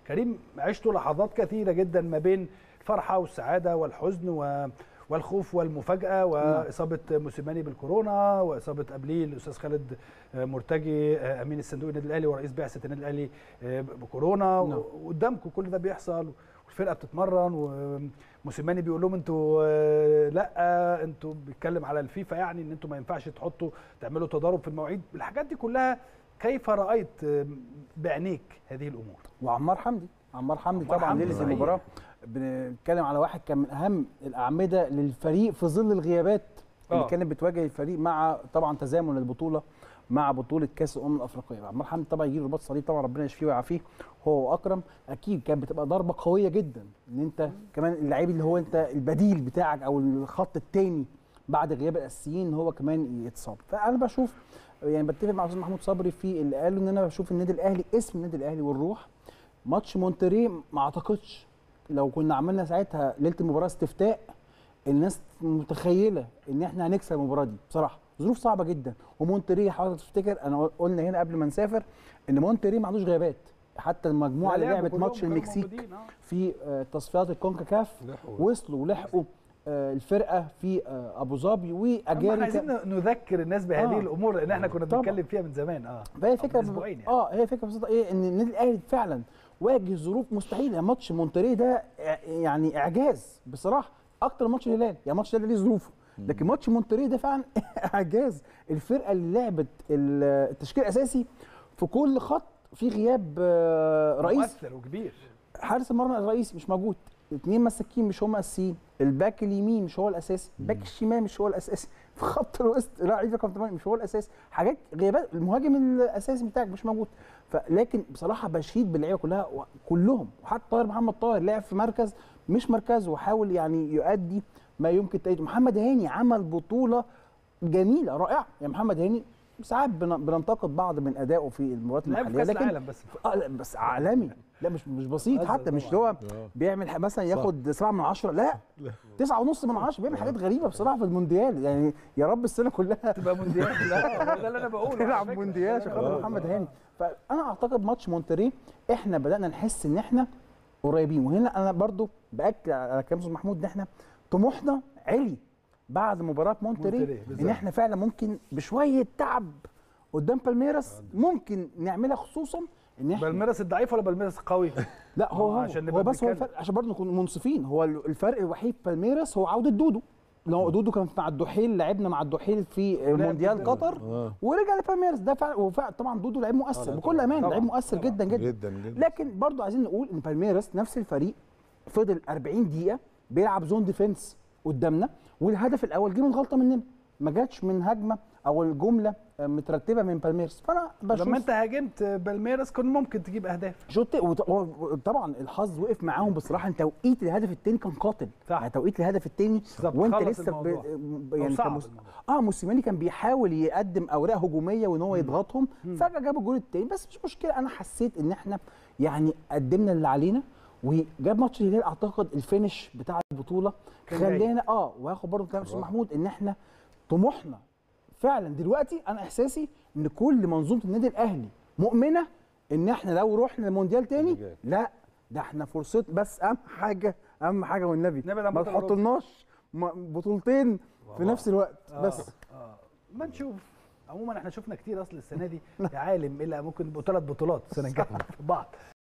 كريم عشت لحظات كثيره جدا ما بين الفرحه والسعاده والحزن و والخوف والمفاجاه واصابه موسيماني بالكورونا واصابه قبليه الاستاذ خالد مرتجي امين الصندوق النادي الاهلي ورئيس بعثه النادي الاهلي بكورونا نعم. وقدامكم كل ده بيحصل والفرقه بتتمرن وموسيماني بيقول لهم انتوا آه، لا انتوا بيتكلم على الفيفا يعني ان انتوا ما ينفعش تحطوا تعملوا تضارب في المواعيد الحاجات دي كلها كيف رايت آه، بعينيك هذه الامور وعمار حمدي عمار حمدي عمار طبعا حمدي ليله صحيح. المباراه بنتكلم على واحد كان من اهم الاعمده للفريق في ظل الغيابات اللي آه. كانت بتواجه الفريق مع طبعا تزامن البطوله مع بطوله كاس الامم الافريقيه عمار حمدي طبعا يجي له رباط صليب طبعا ربنا يشفيه ويعافيه هو واكرم اكيد كانت بتبقى ضربه قويه جدا ان انت كمان اللعيب اللي هو انت البديل بتاعك او الخط الثاني بعد غياب الاساسيين ان هو كمان يتصاب فانا بشوف يعني بتفق مع الاستاذ محمود صبري في اللي قاله ان انا بشوف النادي الاهلي اسم النادي الاهلي والروح ماتش مونتري ما اعتقدش لو كنا عملنا ساعتها ليله المباراه استفتاء الناس متخيله ان احنا هنكسب المباراه دي بصراحه ظروف صعبه جدا ومونتري حضرتك تفتكر انا قلنا هنا قبل ما نسافر ان مونتري ما عندوش غيابات حتى المجموعه اللي لعبت ماتش المكسيك في آه، تصفيات الكونكاكاف وصلوا ولحقوا آه، الفرقه في آه، ابو ظبي احنا واجاري عايزين نذكر الناس بهذه آه. الامور لان احنا كنا طبعا. بنتكلم فيها من زمان اه فهي أو فكره من أسبوعين يعني. اه هي فكره ببساطه ايه ان النادي الاهلي فعلا واجه ظروف مستحيله يعني ماتش مونتري ده إع- يعني اعجاز بصراحه اكتر من ماتش الهلال يعني ماتش الهلال ليه ظروفه لكن ماتش مونتري ده فعلا اعجاز الفرقه اللي لعبت ال- التشكيل الاساسي في كل خط في غياب آه، رئيس مؤثر وكبير حارس المرمى الرئيسي مش موجود اثنين مساكين مش هم اساسيين الباك اليمين مش هو الاساسي الباك الشمال مش هو الاساسي في خط الوسط لاعب رقم 8 مش هو الاساسي حاجات غيابات المهاجم الاساسي بتاعك مش موجود فلكن بصراحه بشيد باللعيبه كلها و- كلهم وحتى طاهر محمد طاهر لعب في مركز مش مركزه وحاول يعني يؤدي ما يمكن تأديه محمد هاني عمل بطوله جميله رائعه يعني محمد هاني ساعات بن- بننتقد بعض من ادائه في المباريات لعب في المحليه كاس لكن العالم بس اه لا بس عالمي لا مش مش بسيط بهزر حتى مش طبعاً. اللي هو آه. بيعمل ح- مثلا ياخد سبعة من عشرة لا تسعة ونص من عشرة بيعمل حاجات غريبة بصراحة في المونديال يعني يا رب السنة كلها تبقى مونديال لا هو ده اللي انا بقوله على تلعب فكرة. مونديال عشان خاطر محمد هاني فأنا أعتقد ماتش مونتري احنا بدأنا نحس إن احنا قريبين وهنا أنا برضو بأكد على كلام أستاذ محمود إن احنا طموحنا علي بعد مباراة مونتري مونتري، بالظبط. إن احنا فعلا ممكن بشوية تعب قدام بالميراس ممكن نعملها خصوصا ان احنا بالميراس الضعيف ولا بالميراس القوي؟ لا هو آه، هو, عشان هو نبقى بس هو بنتكلم. الفرق عشان برضه نكون منصفين هو الفرق الوحيد في بالميراس هو عوده دودو لو دودو كان مع الدحيل لعبنا مع الدحيل في مونديال قدام. قطر آه. ورجع لبالميراس ده فعلا وفعلا طبعا دودو لعيب مؤثر بكل امان طبعاً، لعيب مؤثر طبعاً. جدا جدا جدا جدا لكن برضه عايزين نقول ان بالميراس نفس الفريق فضل 40 دقيقه بيلعب زون ديفenس قدامنا والهدف الاول جه من غلطه مننا ما جاتش من هجمه او الجمله آه، مترتبه من بالميراس فانا بشوف لما انت هاجمت بالميراس كان ممكن تجيب اهداف شوط وط- هو- طبعا الحظ وقف معاهم بصراحه انت توقيت الهدف الثاني كان قاتل صح. يعني توقيت الهدف الثاني بالظبط، وانت خلص لسه ب... الموضوع. ب- أو يعني صعب كمس... الموضوع. اه موسيماني كان بيحاول يقدم اوراق هجوميه وان هو يضغطهم فجاه جاب الجول الثاني بس مش مشكله انا حسيت ان احنا يعني قدمنا اللي علينا وجاب ماتش الهلال اعتقد الفينش بتاع البطوله كان جاي. خلينا اه وهاخد برضه كلام استاذ محمود ان احنا طموحنا فعلا دلوقتي انا احساسي ان كل منظومه النادي الاهلي مؤمنه ان احنا لو رحنا المونديال تاني جاي. لا ده احنا فرصت بس اهم حاجه اهم حاجه والنبي نبعد عن ما بطولة تحطلناش م- بطولتين في نفس الوقت بس اه ما نشوف عموما احنا شفنا كتير اصل السنه دي يا عالم الا ممكن يبقوا ثلاث بطولات السنه الجايه في بعض